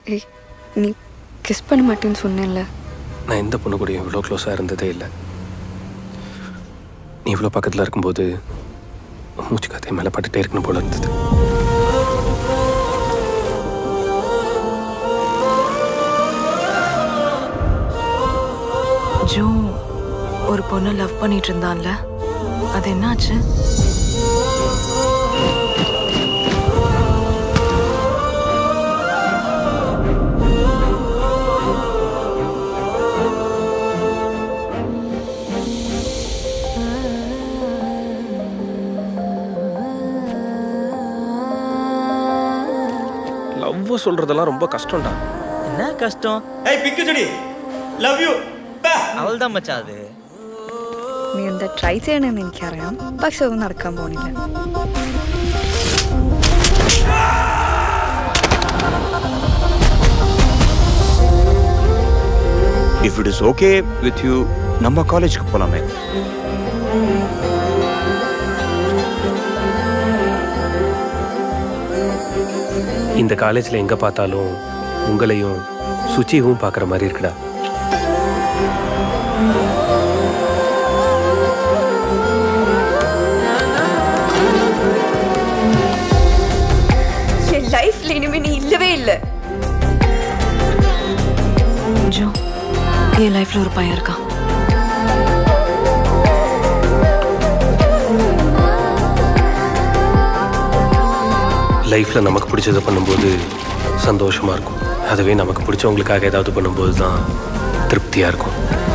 ஏய் நீ கிஸ் பண்ண மாட்டேன்னு சொன்னேன்ல நான் எந்த பொண்ணு கூடயும் இவ்வளோ க்ளோஸாக இருந்ததே இல்லை நீ இவ்வளோ பக்கத்தில் இருக்கும்போது மூச்சு காத்தே மேலே பட்டுட்டே இருக்கணும் போல இருந்தது ஜோ ஒரு பொண்ணை லவ் பண்ணிட்டு இருந்தான்ல அது என்னாச்சு லவ் சொல்கிறதெல்லாம் ரொம்ப கஷ்டம்டா என்ன கஷ்டம் ஏய் பிக்கு செடி ലവ് യു അവൾ தான் മച്ചാ അത് നീ എന്താ ട്രൈ ചെയ്യണമെന്ന് എനിക്കറിയാം പക്ഷെ അത് നടക്കാൻ പോണില്ല if it is okay with you நம்ம காலேஜ்க்கு போலாமே இந்த காலேஜில் எங்கே பார்த்தாலும் உங்களையும் சுச்சியவும் பார்க்குற மாதிரி இருக்குடா என் லைஃப்ல இனிமே நீ இல்லவே இல்லை ஜோ என் லைஃப்ல ஒரு பையன் இருக்கான் லைஃப்பில் நமக்கு பிடிச்சதை பண்ணும்போது சந்தோஷமாக இருக்கும் அதுவே நமக்கு பிடிச்சவங்களுக்காக ஏதாவது பண்ணும்போது தான் திருப்தியாக இருக்கும்